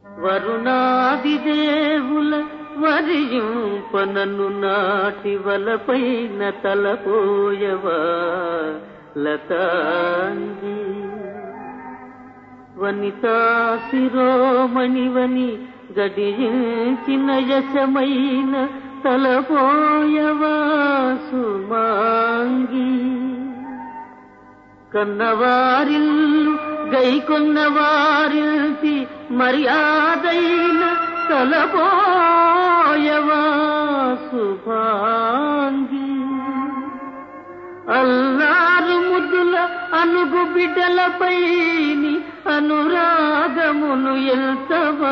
వరుణాది దేవుల వరియుంపనను నాటి వలపైన తలపోయవా లతాంగి వనితా శిరోమణివని గడిచిన యశమైన తలపోయవా సుమాంగి కన్నవారిల్లు గైకొన్నవారిల్తి మర్యాదైన తలపోయవా శుభాంగి అల్లారు ముద్దుల అనుగు బిడ్డలపైని అనురాగమును ఎల్తవా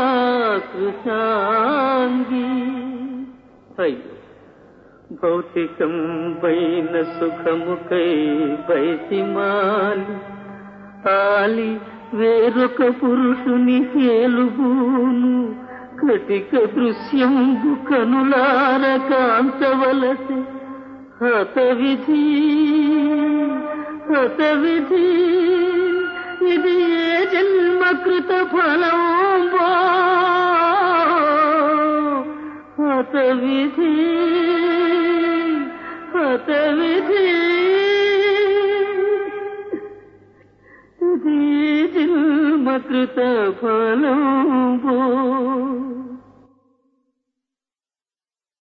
కృషాంగి అయ్యో భౌతికం పైన సుఖముకై బయసిమాలి ఆలి వేరొక పురుషుని హేలుబూను కటిక దృశ్యంబు కనులార కాంతవలసి హత విధి హత విధి ఇది ఏ జన్మకృత ఫలం హత విధి హత విధి ఇది జన్మకృత ఫలం